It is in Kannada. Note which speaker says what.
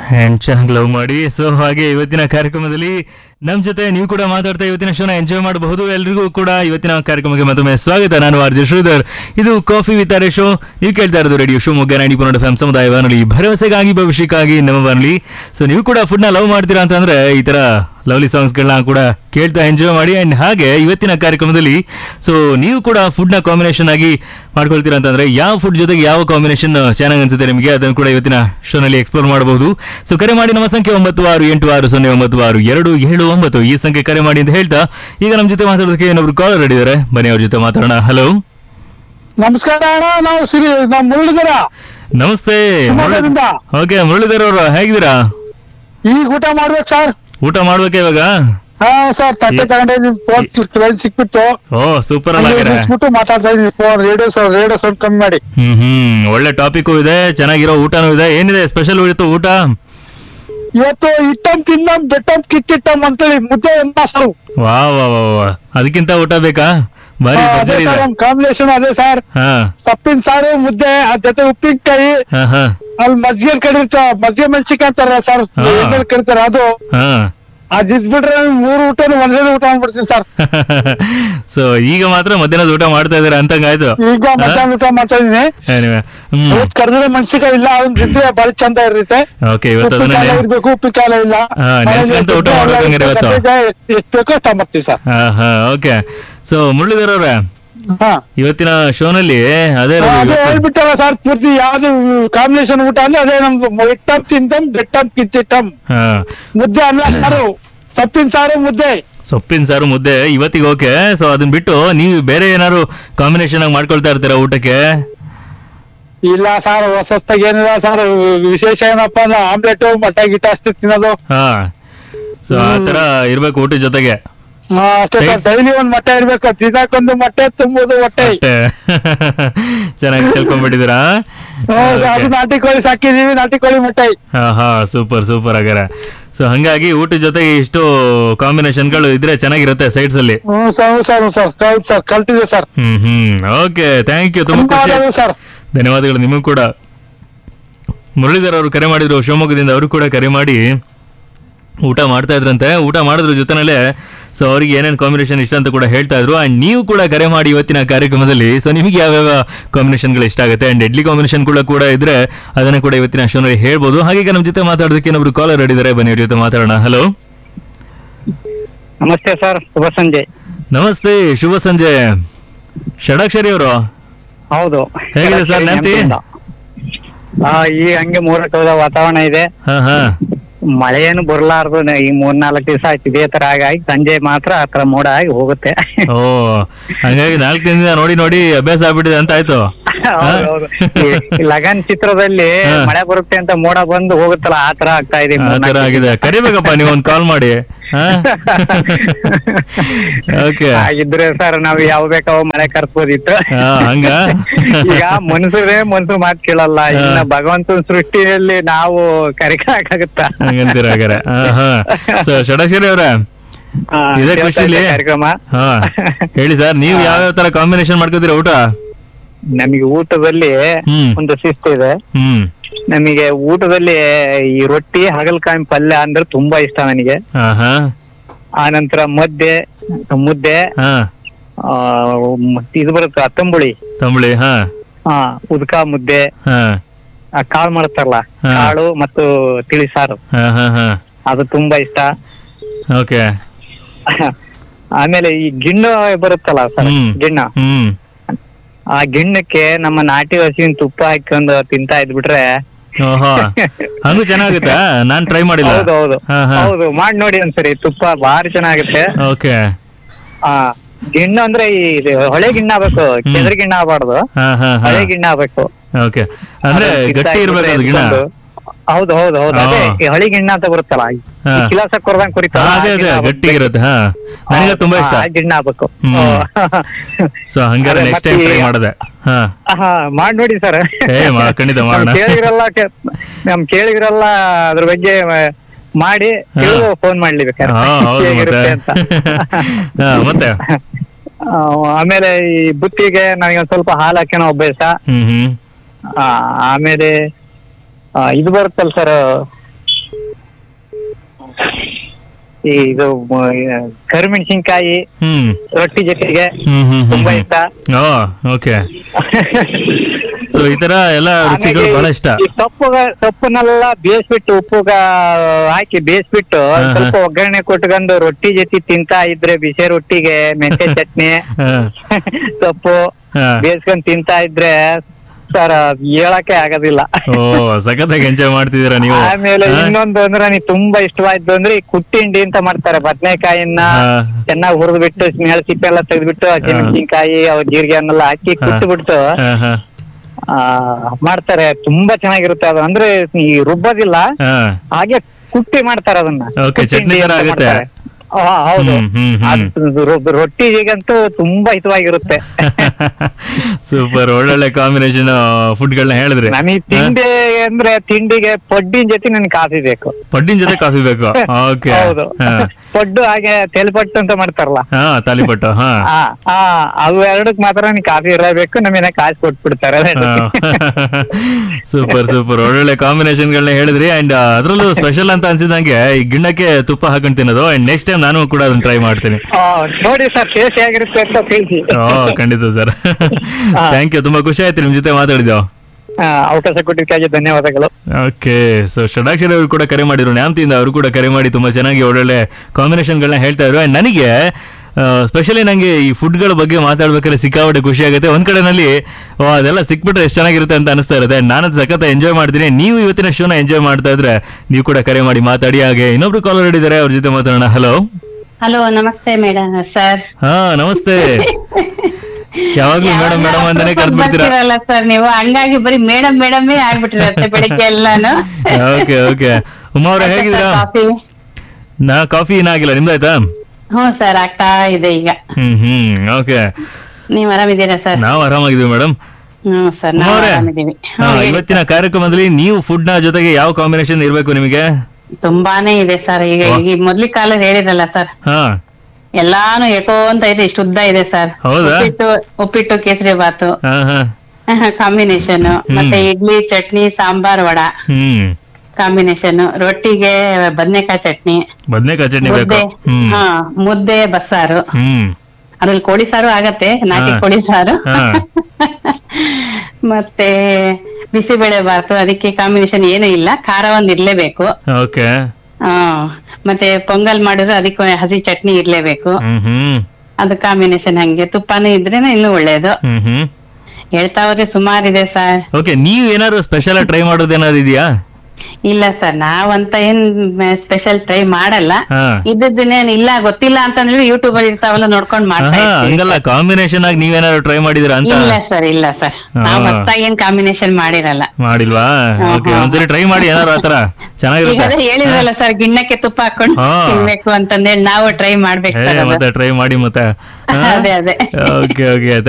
Speaker 1: ಅಂಡ್ ಚೆನ್ನಾಗಿ ಲವ್ ಮಾಡಿ ಸೊ ಹಾಗೆ ಇವತ್ತಿನ ಕಾರ್ಯಕ್ರಮದಲ್ಲಿ ನಮ್ ಜೊತೆ ನೀವು ಕೂಡ ಮಾತಾಡ್ತಾ ಇವತ್ತಿನ ಶೋನ ಎಂಜಾಯ್ ಮಾಡಬಹುದು ಎಲ್ರಿಗೂ ಕೂಡ ಇವತ್ತಿನ ಕಾರ್ಯಕ್ರಮಕ್ಕೆ ಮತ್ತೊಮ್ಮೆ ಸ್ವಾಗತ ನಾನು ಆರ್ ಜೆ ಶ್ರೀಧರ್ ಇದು ಕಾಫಿ ವಿತ್ ಆರ್ ಶೋ ನೀವು ಕೇಳ್ತಾ ಇರೋದು ರೇಡಿಯೋ ಶಿವಮೊಗ್ಗ ನೈಂಟಿ ಪೊನ್ನಡ ಎಫ್ ಸಮುದಾಯ ಬಾನುಲಿ ಭರವಸೆಗಾಗಿ ಭವಿಷ್ಯಕ್ಕಾಗಿ ನಮ್ಮ ಬಾನುಲಿ ಸೊ ನೀವು ಕೂಡ ಫುಡ್ನ ಲವ್ ಮಾಡ್ತೀರಾ ಅಂತಂದ್ರೆ ಈ ತರ ಲವ್ಲಿ ಸಾಂಗ್ಸ್ಗಳನ್ನ ಕೂಡ ಕೇಳ್ತಾ ಎಂಜಾಯ್ ಮಾಡಿ ಅಂಡ್ ಹಾಗೆ ಇವತ್ತಿನ ಕಾರ್ಯಕ್ರಮದಲ್ಲಿ ಸೊ ನೀವು ಕೂಡ ಫುಡ್ನ ಕಾಂಬಿನೇಷನ್ ಆಗಿ ಮಾಡ್ಕೊಳ್ತೀರಾ ಅಂತಂದ್ರೆ ಯಾವ ಫುಡ್ ಜೊತೆಗೆ ಯಾವ ಕಾಂಬಿನೇಷನ್ ಚೆನ್ನಾಗಿ ಅನ್ಸುತ್ತೆ ನಿಮಗೆ ಅದನ್ನು ಕೂಡ ಇವತ್ತಿನ ಶೋನಲ್ಲಿ ಎಕ್ಸ್ಪ್ಲೋರ್ ಮಾಡಬಹುದು ಸೊ ಕರೆ ಮಾಡಿ ನಮ್ಮ ಸಂಖ್ಯೆ ಒಂಬತ್ತು ಆರು ಎಂಟು ಆರು ಸೊನ್ನೆ ಒಂಬತ್ತು ಆರು ಎರಡು ಏಳು ಒಂಬತ್ತು ಈ ಸಂಖ್ಯೆ ಕರೆ ಮಾಡಿ ಅಂತ ಹೇಳ್ತಾ ಈಗ ನಮ್ಮ ಜೊತೆ ಮಾತಾಡೋದಕ್ಕೆ ಏನೊಬ್ರು ಕಾಲರ್ ಹಿಡಿದಾರೆ ಬನ್ನಿ ಅವ್ರ ಜೊತೆ ಮಾತಾಡೋಣ ಹಲೋ
Speaker 2: ನಮಸ್ಕಾರ ಅಣ್ಣ ನಾವು ಸಿರಿ ನಾವು ಮುರಳಿಧರ
Speaker 1: ನಮಸ್ತೆ
Speaker 2: ಶಿವಮೊಗ್ಗದಿಂದ
Speaker 1: ಓಕೆ ಮುರಳೀಧರ್ ಅವರು ಹೇಗಿದ್ದೀರಾ
Speaker 2: ಈಗ ಊಟ ಮಾಡ್ಬೇಕು ಸರ್
Speaker 1: ಊಟ ಮಾಡ್ಬೇಕಾ ಇವಾಗ
Speaker 2: ಹಾ ಸರ್ ತಟ್ಟೆ
Speaker 1: ಏ-
Speaker 2: ತಗೊಂಡಿದ್ದೀನಿ ಫೋನ್ ಟ್ರೈನ್ ಸಿಕ್ಬಿಟ್ಟು
Speaker 1: ಓ ಸೂಪರ್
Speaker 2: ಹಂಗೆ
Speaker 1: ಅಲ್ಲ
Speaker 2: ನಿಲ್ಸ್ಬಿಟ್ಟು ಮಾತಾಡ್ತಾ ಇದೀನಿ phone radio sound radio sound ಕಮ್ಮಿ ಮಾಡಿ
Speaker 1: ಹ್ಮ್ ಹ್ಮ್ ಒಳ್ಳೆ ಟಾಪಿಕ್ ಇದೆ ಚೆನ್ನಾಗಿರೋ ಊಟನೂ ಇದೆ ಏನಿದೆ ಸ್ಪೆಷಲ್ ಇತ್ತು ಊಟ
Speaker 2: ಇವತ್ತು ಇಟ್ಟಂ ತಿನ್ನಂ ಬೆಟ್ಟಂ ಕಿತ್ತಿಟ್ಟಂ ಅಂತೇಳಿ ಮುದ್ದೆ ಅನ್ನ ಸರ್
Speaker 1: ವಾ ವಾ ವಾ ವಾ ಅದಕ್ಕಿಂತ ಊಟ ಬೇಕಾ ಭಾರಿ
Speaker 2: ಅದೇ
Speaker 1: ಭರ್ಜರಿ
Speaker 2: ಸರ್
Speaker 1: ಇದೆ
Speaker 2: ನಮ್ ಕಾಂಬಿನೇಷನ್ ಅದೇ ಸರ್
Speaker 1: ಹಾ
Speaker 2: ಸೊಪ್ಪಿನ ಸಾರು ಮುದ್ದೆ ಅದ್ ಜೊತೆ ಉಪ್ಪಿನಕಾಯಿ
Speaker 1: ಹಾ ಹಾ
Speaker 2: ಅಲ್ಲಿ ಮಜ್ಜಿಗೆ ಕಡಿತ ಮಜ್ಜಿಗೆ ಮೆಣಸಿಕಾಯಿ ಅಂತಾರ ಸರ್
Speaker 1: ಹಾ.
Speaker 2: ಎಣ್ಣೆಲ್ ಕಡಿತಾರ ಅದು
Speaker 1: ಹಾ
Speaker 2: ಅದ್ ಇದ್ಬಿಟ್ರೆ ಮೂರು ಊಟನು ಒಂದೇ ಊಟ ಮಾಡ್ಬಿಡ್ತೀನಿ ಸರ್
Speaker 1: ಸೊ ಈಗ ಮಾತ್ರ ಮಧ್ಯಾಹ್ನದ ಊಟ ಮಾಡ್ತಾ ಇದಾರೆ ಅಂತಂಗಾಯ್ತು
Speaker 2: ಈಗ ಮಧ್ಯಾಹ್ನ ಊಟ ಮಾಡ್ತಾ ಇದೀನಿ
Speaker 1: Anyway, ಹ್ಮ್
Speaker 2: ಇವತ್ತು ಕರ್ದ್ರೆ ಮೆಣಸಿಕಾಯಿ ಇಲ್ಲ ಅದನ್ನ ತಿಂದ್ರೆ ಬಾರಿ ಚಂದ ಇರುತ್ತೆ
Speaker 1: ಓಕೆ ಇವತ್ತು ಅದನ್ನ
Speaker 2: ಉಪ್ಪಿನಕಾಯಿ
Speaker 1: ನೆನ್-
Speaker 2: ಇರ್ಬೇಕು ಉಪ್ಪಿನಕಾಯಿ ಇಲ್ಲ
Speaker 1: ಹಾ, ನೆನ್ಸ್ಕೊಂತ ಊಟ ಮಾಡ್ಬೇಕಂದ್ರೆ ಇವತ್ತು.
Speaker 2: ಎಷ್ಟು ಬೇಕೋ ಅಷ್ಟ ಮಾಡ್ತೀವಿ ಸರ್
Speaker 1: ಹಾ ಹಾ ಓಕೆ ಸೊ ಮುರಳೀಧರ್ ಅವ್ರೆ
Speaker 2: ಹಾ
Speaker 1: ಇವತ್ತಿನ ಶೋನಲ್ಲಿ ಅದೇ ಇರೋದು
Speaker 2: ಅದೇ
Speaker 1: ಇವತ್ತು.
Speaker 2: ಹೇಳ್ಬಿಟ್ಟಲ್ಲ ಸರ್ ಪೂರ್ತಿ ಯಾವ್ದು ಕಾಂಬಿನೇಷನ್ ಊಟ ಅಂದ್ರೆ ಅದೇ ನಮ್ದು ಇಟ್ಟಂ ತಿಂತಂ ಬೆಟ್ಟಂ ಕಿತ್ತಿಟ್ಟಂ
Speaker 1: ಹಾ
Speaker 2: ಮುದ್ದೆ ಅನ್ನ ಸಾರು ಸೊಪ್ಪಿನ ಸಾರು ಮುದ್ದೆ
Speaker 1: ಸೊಪ್ಪಿನ ಸಾರು ಮುದ್ದೆ ಇವತ್ತಿಗೆ ಓಕೆ ಸೊ ಅದನ್ನ ಬಿಟ್ಟು ನೀವು ಬೇರೆ ಏನಾದ್ರು ಕಾಂಬಿನೇಷನ್ ಆಗಿ ಮಾಡ್ಕೊಳ್ತಾ ಇರ್ತೀರಾ ಊಟಕ್ಕೆ
Speaker 2: ಇಲ್ಲ ಸರ್ ಹೊಸತ್ತಾಗಿ ಏನಿಲ್ಲ ಸರ್ ವಿಶೇಷ ಏನಪ್ಪಾ ಅಂದ್ರೆ ಆಮ್ಲೆಟ್ ಮೊಟ್ಟೆ ಗಿಟ್ಟ ಅಷ್ಟೇ ತಿನ್ನೋದು
Speaker 1: ಹಾ ಸೊ ಆ ತರ ಇರ್ಬೇಕು ಊಟದ ಜೊತೆಗೆ
Speaker 2: ಹಾ, ಅಷ್ಟೇ ಸರ್ ಡೈಲಿ ಒಂದ್ ಮೊಟ್ಟೆ ಇರ್ಬೇಕು ದಿನಕ್ಕೊಂದು ಮೊಟ್ಟೆ ತುಂಬುದು ಹೊಟ್ಟೆ
Speaker 1: ಅಷ್ಟೇ ಚೆನ್ನಾಗಿ ತಿಳ್ಕೊಂಡ್ಬಿಟ್ಟಿದ್ದೀರಾ
Speaker 2: ಹೌದು, ಅದು ನಾಟಿ ಕೋಳಿ ಸಾಕಿದೀವಿ ನಾಟಿ ಕೋಳಿ ಮೊಟ್ಟೆ
Speaker 1: ಹಾ ಹಾ ಸೂಪರ್ ಸೂಪರ್ ಆಗ್ಯಾರ ಸೊ ಹಂಗಾಗಿ ಊಟದ ಜೊತೆಗೆ ಇಷ್ಟು ಕಾಂಬಿನೇಷನ್ಗಳು ಇದ್ರೆ ಚೆನ್ನಾಗಿರುತ್ತೆ ಸೈಡ್ಸ್ ಅಲ್ಲಿ
Speaker 2: ಹ್ಮ್ ಸರ್ ಹ್ಞೂ ಸರ್ ಹ್ಞೂ ಸರ್ ಹೌದು ಸರ್ ಕಲ್ತಿದೆ ಸರ್
Speaker 1: ಹ್ಮ್ ಹ್ಮ್ ಓಕೆ ಥ್ಯಾಂಕ್ ಯು ತುಂಬಾ ಖುಷಿ
Speaker 2: ಧನ್ಯವಾದಗಳು ಸರ್
Speaker 1: ಧನ್ಯವಾದಗಳು ನಿಮಗೂ ಕೂಡ ಮುರಳೀಧರ್ ಅವರು ಕರೆ ಮಾಡಿದ್ರು ಶಿವಮೊಗ್ಗದಿಂದ ಅವರು ಕೂಡ ಕರೆ ಮಾಡಿ ಊಟ ಮಾಡ್ತಾ ಇದ್ರಂತೆ ಊಟ ಮಾಡಿದ್ರ ಜೊತೆನಲ್ಲೇ ಸೊ ಅವರಿಗೆ ಏನೇನು ಕಾಂಬಿನೇಷನ್ ಇಷ್ಟ ಅಂತ ಕೂಡ ಹೇಳ್ತಾ ಇದ್ರು ಅಂಡ್ ನೀವು ಕೂಡ ಕರೆ ಮಾಡಿ ಇವತ್ತಿನ ಕಾರ್ಯಕ್ರಮದಲ್ಲಿ ಸೊ ನಿಮಗೆ ಯಾವ್ಯಾವ ಕಾಂಬಿನೇಷನ್ಗಳು ಇಷ್ಟ ಆಗುತ್ತೆ ಅಂಡ್ ಇಡ್ಲಿ ಕಾಂಬಿನೇಷನ್ ಕೂಡ ಕೂಡ ಇದ್ರೆ ಅದನ್ನ ಕೂಡ ಇವತ್ತಿನ ಶೋನಲ್ಲಿ ಹೇಳ್ಬೋದು ಹಾಗೆ ನಮ್ಮ ಜೊತೆ ಮಾತಾಡೋದಕ್ಕೆ ಇನ್ನೊಬ್ರು ಕಾಲರ್ ಹಿಡಿದಾರೆ ಬನ್ನಿ ಅವ್ರ ಜೊತೆ ಮಾತಾಡೋಣ ಹಲೋ
Speaker 3: ನಮಸ್ತೆ ಸರ್ ಶುಭ ಸಂಜೆ
Speaker 1: ನಮಸ್ತೆ ಶುಭ ಸಂಜೆ ಷಡಾಕ್ಷರಿ ಅವರು
Speaker 3: ಹೌದು
Speaker 1: ಹೇಗಿದೆ ಸರ್ ನೆಮ್ಮದಿ?
Speaker 3: ಆ ಈ ಹಂಗೆ ಮೂರಕ್ಕದ ವಾತಾವರಣ ಇದೆ
Speaker 1: ಹಾ ಹಾ
Speaker 3: ಮಳೆ ಏನು ಬರ್ಲಾರ್ದು ನ- ಈ ಮೂರ್ ನಾಲ್ಕು ದಿವಸ ಆಯ್ತು ಇದೇ ತರ ಆಗಿ ಸಂಜೆ ಮಾತ್ರ ಆ ತರ ಮೋಡ ಆಗಿ ಹೋಗುತ್ತೆ
Speaker 1: ಓ ಹಂಗಾಗಿ ನಾಲ್ಕು ದಿನದಿಂದ ನೋಡಿ ನೋಡಿ ಅಭ್ಯಾಸ ಆಗ್ಬಿಟ್ಟಿದೆ ಅಂತ ಆಯ್ತು
Speaker 3: ಹೌದು, ಹೌದು. ಈ- ಈ ಲಗನ್ ಚಿತ್ರದಲ್ಲಿ
Speaker 1: ಹಾ.
Speaker 3: ಮಳೆ ಬರುತ್ತೆ ಅಂತ ಮೋಡ ಬಂದು ಹೋಗುತ್ತಲ್ಲ ಆ ತರ ಆಗ್ತಾ ಇದೆ
Speaker 1: ಆ
Speaker 3: ಮೂರ್
Speaker 1: ತರ
Speaker 3: ನಾಲ್ಕು
Speaker 1: ಆಗಿದೆ ಕರಿಬೇಕಪ್ಪ ನೀವು ಒಂದು ಕಾಲ್ ಮಾಡಿ ಓಕೆ
Speaker 3: ಆಗಿದ್ರೆ ಸರ್ ನಾವ್ ಯಾವ ಬೇಕಾವ ಮಳೆ ಕರ್ಸ್ಬೋದಿತ್ತು
Speaker 1: ಹಾ, ಹಂಗ?
Speaker 3: ಈಗ ಮನುಷ್ಯರೇ ಮನುಷ್ಯರು ಮಾತು ಕೇಳಲ್ಲ ಇನ್ನ ಭಗವಂತನ ಸೃಷ್ಟಿಯಲ್ಲಿ ನಾವು ಕರಿಕಾಗತ್ತಾ
Speaker 1: ಹಂಗಂತೀರ ಹಾಗಾರೆ ಹಾ ಹಾ ಸೊ ಷಡಕ್ಷರಿ ಅವ್ರ
Speaker 3: ಆ,
Speaker 1: ಇದೇ
Speaker 3: ಕೇಳ್ತಾ
Speaker 1: ಖುಷಿಲಿ
Speaker 3: ಇದ್ದೆ ಕಾರ್ಯಕ್ರಮ
Speaker 1: ಹಾ ಹೇಳಿ ಸರ್ ನೀವು ಯಾವ್ಯಾವ ತರ ಕಾಂಬಿನೇಷನ್ ಮಾಡ್ಕೋತೀರ ಊಟ
Speaker 3: ನಮಗೆ ಊಟದಲ್ಲಿ
Speaker 1: ಹ್ಮ್.
Speaker 3: ಒಂದು ಶಿಸ್ತು ಇದೆ
Speaker 1: ಹ್ಮ್
Speaker 3: ನಮಗೆ ಊಟದಲ್ಲಿ ಈ ರೊಟ್ಟಿ ಹಾಗಲಕಾಯಿ ಪಲ್ಯ ಅಂದ್ರೆ ತುಂಬಾ ಇಷ್ಟ ನನಗೆ
Speaker 1: ಹಾ ಹಾ
Speaker 3: ಆ ನಂತರ ಮದ್ದೆ ಮುದ್ದೆ
Speaker 1: ಹಾ
Speaker 3: ಆ, ಮತ್ತ್ ಇದು ಬರುತ್ತೆ ಅತ್ತಂಬುಳಿ
Speaker 1: ತಂಬಳಿ ಹಾ
Speaker 3: ಹಾ ಉದ್ಕ ಮುದ್ದೆ
Speaker 1: ಹಾ
Speaker 3: ಆ ಕಾಳು ಮಾಡ್ತಾರಲ್ಲ
Speaker 1: ಹಾ.
Speaker 3: ಕಾಳು ಮತ್ತು ತಿಳಿ ಸಾರು
Speaker 1: ಹಾ ಹಾ ಹಾ
Speaker 3: ಅದು ತುಂಬಾ ಇಷ್ಟ
Speaker 1: ಓಕೆ
Speaker 3: ಆಮೇಲೆ ಈ ಗಿಣ್ಣು ಬರುತ್ತಲ್ಲ ಸರ್
Speaker 1: ಹ್ಮ್
Speaker 3: ಗಿಣ್ಣ
Speaker 1: ಹ್ಮ್
Speaker 3: ಆ ಗಿಣ್ಣಕ್ಕೆ ನಮ್ಮ ನಾಟಿ ಹಸುವಿನ ತುಪ್ಪ ಹಾಕೊಂಡು ತಿಂತಾ ಇದ್ಬಿಟ್ರೆ
Speaker 1: ಓಹೋ ಹಂಗೂ ಚೆನ್ನಾಗುತ್ತಾ ನಾನ್ ಟ್ರೈ ಮಾಡಿಲ್ಲ
Speaker 3: ಹೌದು ಹೌದು
Speaker 1: ಹಾ ಹಾ
Speaker 3: ಹೌದು ಮಾಡಿ ನೋಡಿ ಒಂದ್ಸರಿ ತುಪ್ಪ ಭಾರಿ ಚೆನ್ನಾಗುತ್ತೆ
Speaker 1: ಓಕೆ
Speaker 3: ಆ ಗಿಣ್ಣು ಅಂದ್ರೆ ಈ ಇದು ಹೊಳೆ ಗಿಣ್ಣ ಆಗ್ಬೇಕು ಕೆದರಿ ಗಿಣ್ಣ ಆಗ್ಬಾರ್ದು
Speaker 1: ಹಾ ಹಾ ಹಾ
Speaker 3: ಹಳೆ ಗಿಣ್ಣ ಆಗ್ಬೇಕು
Speaker 1: ಓಕೆ ಅಂದ್ರೆ
Speaker 3: ಅದನ್ನ
Speaker 1: ಗಟ್ಟಿ ಇರ್ಬೇಕು ಅದು ಗಿಡ
Speaker 3: ಎತ್ಕೊಂಡು- ಹೌದು ಹೌದು ಹೌದು ಅದೇ
Speaker 1: ಹಾ.
Speaker 3: ಈ ಹಳಿ ಗಿಣ್ಣ ಅಂತ ಬರುತ್ತಲ್ಲ ಈ
Speaker 1: ಹಾ.
Speaker 3: ಕಿಲಾಸ ಕೊರ್ದಂಗ್
Speaker 1: ಹಾ,
Speaker 3: ಕುರಿತಾರ
Speaker 1: ಅದೇ ಅದೇ ಗಟ್ಟಿಗಿರುತ್ತೆ ಹಾ ನನಗೆ ತುಂಬಾ ಇಷ್ಟ
Speaker 3: ಗಿಣ್ಣ ಆಗ್ಬೇಕು
Speaker 1: ಹ್ಮ್. ಸೊ ಹಂಗಾರೆ
Speaker 3: ಅದೇ
Speaker 1: ನೆಕ್ಸ್ಟ್ ಟೈಮ್
Speaker 3: ಮತ್ತೆ
Speaker 1: ಟ್ರೈ
Speaker 3: ಈ-
Speaker 1: ಮಾಡದೆ ಹಾ
Speaker 3: ಹಾ ಮಾಡಿ ನೋಡಿ ಸರ್
Speaker 1: ಏ ಮಾ- ಖಂಡಿತ ಮಾಡೋಣ
Speaker 3: ಕೇಳಿದ್ರಲ್ಲ ನಮ್ ಕೇಳಿದ್ರಲ್ಲ ಅದ್ರ ಬಗ್ಗೆ ಮ- ಮಾಡಿ ತಿಳಿದು ಫೋನ್ ಮಾಡ್ಲಿ ಬೇಕಾದ್ರೆ
Speaker 1: ಹಾ ಹೌದು ಮತ್ತೆ
Speaker 3: ಹೇಗಿರುತ್ತೆ ಅಂತ
Speaker 1: ಹಾ ಮತ್ತೆ
Speaker 3: ಆ, ಆಮೇಲೆ ಈ ಬುತ್ತಿಗೆ ನನಗೆ ಒಂದ್ ಸ್ವಲ್ಪ ಹಾಲು ಹಾಕ್ಯನ ಅಭ್ಯಾಸ
Speaker 1: ಹ್ಮ್ ಹ್ಮ್
Speaker 3: ಆ, ಆಮೇಲೆ ಆ, ಇದು ಬರುತ್ತಲ್ಲ ಸರ್ ಈ ಇದು ಮ- ಕರಿಮೆಣಸಿನ್ಕಾಯಿ
Speaker 1: ಹ್ಮ್
Speaker 3: ರೊಟ್ಟಿ ಜೊತೆಗೆ
Speaker 1: ಹ್ಮ್ ಹ್ಮ್
Speaker 3: ತುಂಬಾ
Speaker 1: ಹ್ಮ್
Speaker 3: ಇಷ್ಟ
Speaker 1: ಓ ಓಕೆ ಸೊ ಈ ತರ ಎಲ್ಲ ರುಚಿಗಳು
Speaker 3: ಆಮೇಲೆ
Speaker 1: ಬಹಳ ಇಷ್ಟ
Speaker 3: ಈ ಸೊಪ್ಪು ಸೊಪ್ಪನ್ನೆಲ್ಲ ಬೇಯಿಸ್ಬಿಟ್ಟು ಉಪ್ಪು ಹಾಕಿ ಬೇಯಿಸ್ಬಿಟ್ಟು
Speaker 1: ಹಾ, ಹಾ.
Speaker 3: ಸ್ವಲ್ಪ ಒಗ್ಗರಣೆ ಕೊಟ್ಕೊಂಡು ರೊಟ್ಟಿ ಜೊತೆ ತಿಂತಾ ಇದ್ರೆ ಬಿಸಿ ರೊಟ್ಟಿಗೆ ಮೆಂತೆ ಚಟ್ನಿ
Speaker 1: ಹಾ,
Speaker 3: ಸೊಪ್ಪು
Speaker 1: ಹಾ.
Speaker 3: ಬೇಯಿಸ್ಕೊಂಡ್ ತಿಂತಾ ಇದ್ರೆ ಸರ್ ಹೇಳಕ್ಕೆ ಆಗೋದಿಲ್ಲ
Speaker 1: ಓ ಸಖತ್ತಾಗಿ ಎಂಜಾಯ್ ಮಾಡ್ತಿದ್ದೀರಾ ನೀವು
Speaker 3: ಆಮೇಲೆ
Speaker 1: ಹಾ?
Speaker 3: ಇನ್ನೊಂದು ಅಂದ್ರೆ ನನಗೆ ತುಂಬಾ ಇಷ್ಟವಾಯ್ತು ಅಂದ್ರೆ ಈ ಕುಟ್ಟಿಂಡಿ ಅಂತ ಮಾಡ್ತಾರೆ ಬದನೆಕಾಯಿನ
Speaker 1: ಹಾ.
Speaker 3: ಚೆನ್ನಾಗಿ ಹುರಿದು ಬಿಟ್ಟು ಮೇಳ ಸಿಪ್ಪೆ ಎಲ್ಲ ತೆಗೆದ್ಬಿಟ್ಟು ಹಸಿಮೆಣಸಿನ್ಕಾಯಿ ಅವ್ ಜೀರಿಗೆ ಅನ್ನೆಲ್ಲ ಹಾಕಿ
Speaker 1: ಹಾ.
Speaker 3: ಕುಟ್ಟು ಬಿಟ್ಟು
Speaker 1: ಹಾ, ಹಾ,
Speaker 3: ಆ ಮಾಡ್ತಾರೆ ತುಂಬಾ ಚೆನ್ನಾಗಿರುತ್ತೆ ಅದು ಅಂದ್ರೆ ಈ ರುಬ್ಬೋದಿಲ್ಲ
Speaker 1: ಹಾ.
Speaker 3: ಹಾಗೆ ಕುಟ್ಟಿ ಮಾಡ್ತಾರೆ ಅದನ್ನ
Speaker 1: Okay,
Speaker 3: ಕುಟ್ಟಿಂಡಿ
Speaker 1: ಚಟ್ನಿ ತರ
Speaker 3: ಅಂತ
Speaker 1: ಆಗುತ್ತೆ.
Speaker 3: ಮಾಡ್ತಾರೆ. ಆ, ಹೌದು
Speaker 1: ಹ್ಮ್, ಹ್ಮ್, ಹ್ಮ್.
Speaker 3: ಅದು ರೊ- ರೊಟ್ಟಿಗಂತೂ ತುಂಬಾ ಹಿತವಾಗಿರುತ್ತೆ
Speaker 1: ಸೂಪರ್ ಒಳ್ಳೊಳ್ಳೆ ಕಾಂಬಿನೇಷನ್ ಫುಡ್ಗಳನ್ನ ಹೇಳಿದ್ರಿ
Speaker 3: ನನಗೆ ತಿಂಡಿ ಅಂದ್ರೆ ತಿಂಡಿಗೆ ಪೊಡ್ಡಿನ ಜೊತೆ ನನ್ಗೆ ಕಾಫಿ ಬೇಕು
Speaker 1: ಪಡ್ಡಿನ ಜೊತೆ ಕಾಫಿ ಬೇಕು ಓಕೆ
Speaker 3: ಹೌದು ಪೊಡ್ಡು ಹಾಗೆ ತೆಲ್ಪಟ್ಟು ಅಂತ ಮಾಡ್ತಾರಲ್ಲ
Speaker 1: ಹಾ ತಾಲಿಪಟ್ಟು ಹಾ
Speaker 3: ಆ ಆ, ಅವು ಎರಡಕ್ ಮಾತ್ರ ನನಗೆ ಕಾಫಿ ಇರಬೇಕು ನಮ್ಮನೆ ಕಾಸು ಕೊಟ್ಬಿಡ್ತಾರೆ
Speaker 1: ಸೂಪರ್ ಸೂಪರ್ ಒಳ್ಳೊಳ್ಳೆ ಕಾಂಬಿನೇಷನ್ ಗಳನ್ನ ಹೇಳಿದ್ರಿ ಅಂಡ್ ಅದ್ರಲ್ಲೂ ಸ್ಪೆಷಲ್ ಅಂತ ಅನ್ಸಿದಂಗೆ ಈ ಗಿಣ್ಣಕ್ಕೆ ತುಪ್ಪ ಹಾಕೊಂಡ್ ತಿನ್ನೋದು ಅಂಡ್ ನೆಕ್ಸ್ಟ್ ಟೈಮ್ ನಾನು ಕೂಡ ಅದನ್ನ ಟ್ರೈ ಮಾಡ್ತೀನಿ
Speaker 3: ಆ, ನೋಡಿ ಸರ್ ಟೇಸ್ಟ್ ಹೇಗಿರುತ್ತೆ ಅಂತ ತಿಳಿಸಿ
Speaker 1: ಓ ಖಂಡಿತ ಸರ್
Speaker 3: ಹಾ.
Speaker 1: ಥ್ಯಾಂಕ್ ಯು ತುಂಬಾ ಖುಷಿ ಆಯ್ತು ನಿಮ್ ಜೊತೆ ಮಾತಾಡಿದ್ವು
Speaker 3: ಆ, ಅವಕಾಶ ಕೊಟ್ಟಿದ್ದಕ್ಕಾಗಿ ಧನ್ಯವಾದಗಳು
Speaker 1: ಓಕೆ ಸೊ ಷಡಾಕ್ಷರಿ ಅವರು ಕೂಡ ಕರೆ ಮಾಡಿದ್ರು ನ್ಯಾಮ್ತಿಯಿಂದ ಅವರು ಕೂಡ ಕರೆ ಮಾಡಿ ತುಂಬಾ ಚೆನ್ನಾಗಿ ಒಳ್ಳೊಳ್ಳೆ ಕಾಂಬಿನೇಷನ್ಗಳನ್ನ ಹೇಳ್ತಾ ಇದ್ರು ಅಂಡ್ ನನಗೆ ಸ್ಪೆಷಲಿ ನಂಗೆ ಈ ಫುಡ್ಗಳ ಬಗ್ಗೆ ಮಾತಾಡ್ಬೇಕಾದ್ರೆ ಸಿಕ್ಕಾಪಟ್ಟೆ ಖುಷಿ ಆಗುತ್ತೆ ಒಂದ್ ಕಡೆನಲ್ಲಿ ಓ ಅದೆಲ್ಲ ಸಿಕ್ಬಿಟ್ರೆ ಎಷ್ಟು ಚೆನ್ನಾಗಿರುತ್ತೆ ಅಂತ ಅನಿಸ್ತಾ ಇರುತ್ತೆ And ನಾನು ಸಖತ್ ಎಂಜಾಯ್ ಮಾಡ್ತೀನಿ ನೀವು ಇವತ್ತಿನ ಶೋನ ಎಂಜಾಯ್ ಮಾಡ್ತಾ ಇದ್ರೆ ನೀವು ಕೂಡ ಕರೆ ಮಾಡಿ ಮಾತಾಡಿ ಹಾಗೆ ಇನ್ನೊಬ್ರು ಕಾಲರ್ ಇದ್ದಾರೆ ಅವ್ರ ಜೊತೆ ಮಾತಾಡೋಣ ಹಲೋ
Speaker 4: ಹಲೋ ನಮಸ್ತೆ ಮೇಡಮ್ ಸರ್
Speaker 1: ಹಾ ನಮಸ್ತೆ ಯಾವಾಗ್ಲೂ ಮೇಡಮ್ ಮೇಡಮ್ ಅಂತಾನೆ ಕರೆದು ಬಿಡ್ತೀರಾ
Speaker 4: ಬರ್ತೀರಲ್ಲ ಸರ್ ನೀವು ಹಂಗಾಗಿ ಬರೀ ಮೇಡಮ್ ಮೇಡಮೇ ಆಗ್ಬಿಟ್ಟಿರತ್ತೆ ಬೆಳಿಗ್ಗೆ ಎಲ್ಲಾನು
Speaker 1: ಓಕೆ ಓಕೆ ಉಮಾ ಅವ್ರೆ ಹೇಗಿದ್ದೀರಾ
Speaker 4: ಕಾಫಿ
Speaker 1: ನಾ ಕಾಫಿ ಏನಾಗಿಲ್ಲ ನಿಮ್ದಾಯ್ತಾ
Speaker 4: ಹ್ಞೂ ಸರ್ ಆಗ್ತಾ ಇದೆ ಈಗ
Speaker 1: ಹ್ಮ್ ಹ್ಮ್ ಓಕೆ
Speaker 4: ನೀವ್ ಆರಾಮಿದ್ದೀರಾ ಸರ್
Speaker 1: ನಾವು ಆರಾಮಾಗಿದ್ದೀವಿ ಮೇಡಮ್
Speaker 4: ಹ್ಮ್ ಸರ್ ನಾವು
Speaker 1: ಅವರೇ
Speaker 4: ಆರಾಮಿದ್ದೀವಿ
Speaker 1: ಹಾ,
Speaker 4: ಹ್ಮ್, ಹೇಳಿ.
Speaker 1: ಇವತ್ತಿನ ಕಾರ್ಯಕ್ರಮದಲ್ಲಿ ನೀವು ಫುಡ್ ನ ಜೊತೆಗೆ ಯಾವ ಕಾಂಬಿನೇಷನ್ ಇರ್ಬೇಕು ನಿಮಗೆ
Speaker 4: ತುಂಬಾನೇ ಇದೆ ಸರ್ ಈಗ
Speaker 1: ವಾ.
Speaker 4: ಈಗ ಮೊದ್ಲಿ ಕಾಲ ಹೇಳಿರಲ್ಲ ಸರ್
Speaker 1: ಹಾ
Speaker 4: ಎಲ್ಲಾನು ಎಕೋ ಅಂತ ಇದೆ ಇಷ್ಟು ಉದ್ದ ಇದೆ ಸರ್
Speaker 1: ಹೌದಾ?
Speaker 4: ಉಪ್ಪಿಟ್ಟು ಉಪ್ಪಿಟ್ಟು ಕೇಸರಿ ಬಾತು
Speaker 1: ಹಾ ಹಾ
Speaker 4: ಕಾಂಬಿನೇಷನ್ ಮತ್ತೆ ಇಡ್ಲಿ ಚಟ್ನಿ ಸಾಂಬಾರ್ ವಡ
Speaker 1: ಹ್ಮ್
Speaker 4: ಕಾಂಬಿನೇಷನ್ ರೊಟ್ಟಿಗೆ ಬದನೆಕಾಯಿ ಚಟ್ನಿ
Speaker 1: ಬದ್ನೆಕಾಯಿ ಚಟ್ನಿ ಬೇಕು
Speaker 4: ಮುದ್ದೆ
Speaker 1: ಹ್ಮ್
Speaker 4: ಹಾ ಮುದ್ದೆ ಬಸ್ಸಾರು
Speaker 1: ಹ್ಮ್
Speaker 4: ಅದ್ರಲ್ಲಿ ಕೋಳಿ ಸಾರು ಆಗತ್ತೆ ನಾಟಿ
Speaker 1: ಹಾ.
Speaker 4: ಕೋಳಿ ಸಾರು
Speaker 1: ಹಾ.
Speaker 4: ಮತ್ತೆ ಬಿಸಿಬೇಳೆ ಬಾತು ಅದಕ್ಕೆ ಕಾಂಬಿನೇಷನ್ ಏನೂ ಇಲ್ಲ ಖಾರ ಒಂದ್ ಇರ್ಲೇಬೇಕು
Speaker 1: ಓಕೆ
Speaker 4: ಆ ಮತ್ತೆ ಪೊಂಗಲ್ ಮಾಡಿದ್ರೆ ಅದಕ್ಕೆ ಹಸಿ ಚಟ್ನಿ ಇರ್ಲೇಬೇಕು
Speaker 1: ಹ್ಮ್ ಹ್ಮ್
Speaker 4: ಅದು ಕಾಂಬಿನೇಷನ್ ಹಂಗೆ ತುಪ್ಪನೂ ಇದ್ರೇನೆ ಇನ್ನೂ ಒಳ್ಳೇದು
Speaker 1: ಹ್ಮ್ ಹ್ಮ್
Speaker 4: ಹೇಳ್ತಾ ಹೋದ್ರೆ ಸುಮಾರಿದೆ ಸರ್
Speaker 1: ಓಕೆ ನೀವ್ ಏನಾದ್ರು ಸ್ಪೆಷಲ್ ಟ್ರೈ ಮಾಡೋದು ಏನಾದ್ರು ಇದೆಯಾ
Speaker 4: ಇಲ್ಲ ಸರ್ ನಾವಂತ ಏನ್ ಸ್ಪೆಷಲ್ ಟ್ರೈ ಮಾಡಲ್ಲ
Speaker 1: ಹಾ.
Speaker 4: ಇದ್ದದ್ದೇನೇನ್ ಇಲ್ಲ ಗೊತ್ತಿಲ್ಲ ಅಂತಂದ್ರೆ ಯೂಟ್ಯೂಬ್ ಅಲ್ಲಿ ಇರ್ತಾವಲ್ಲ ನೋಡ್ಕೊಂಡ್ ಮಾಡ್ತಾ
Speaker 1: ಹಾ
Speaker 4: ಇರ್ತೀವಿ.
Speaker 1: ಹಂಗಲ್ಲ ಕಾಂಬಿನೇಷನ್ ಆಗಿ ನೀವೇನಾದ್ರು ಟ್ರೈ ಮಾಡಿದಿರಾ ಅಂತ
Speaker 4: ಇಲ್ಲ ಸರ್ ಇಲ್ಲ ಸರ್ ನಾವು
Speaker 1: ಹಾ.
Speaker 4: ಹೊಸ್ದಾಗಿ ಏನ್ ಕಾಂಬಿನೇಷನ್ ಮಾಡಿರಲ್ಲ
Speaker 1: ಮಾಡಿಲ್ವಾ ಓಕೆ ಒಂದ್ಸರಿ ಟ್ರೈ ಮಾಡಿ ಏನಾದ್ರು ಆತರ
Speaker 4: ಈಗ
Speaker 1: ಚೆನ್ನಾಗಿರುತ್ತೆ
Speaker 4: ಅದೇ ಹೇಳಿದ್ರಲ್ಲ ಸರ್ ಗಿಣ್ಣಕ್ಕೆ ತುಪ್ಪ ಹಾಕೊಂಡು
Speaker 1: ಹಾ.
Speaker 4: ತಿನ್ಬೇಕು ಅಂತಂದೇಳಿ ನಾವು ಟ್ರೈ ಮಾಡ್ಬೇಕು
Speaker 1: ಏ,
Speaker 4: ಸರ್ ಅದು
Speaker 1: ಮತ್ತೆ ಟ್ರೈ ಮಾಡಿ ಮತ್ತೆ
Speaker 4: ಅದೇ ಅದೇ
Speaker 1: ಓಕೆ ಓಕೆ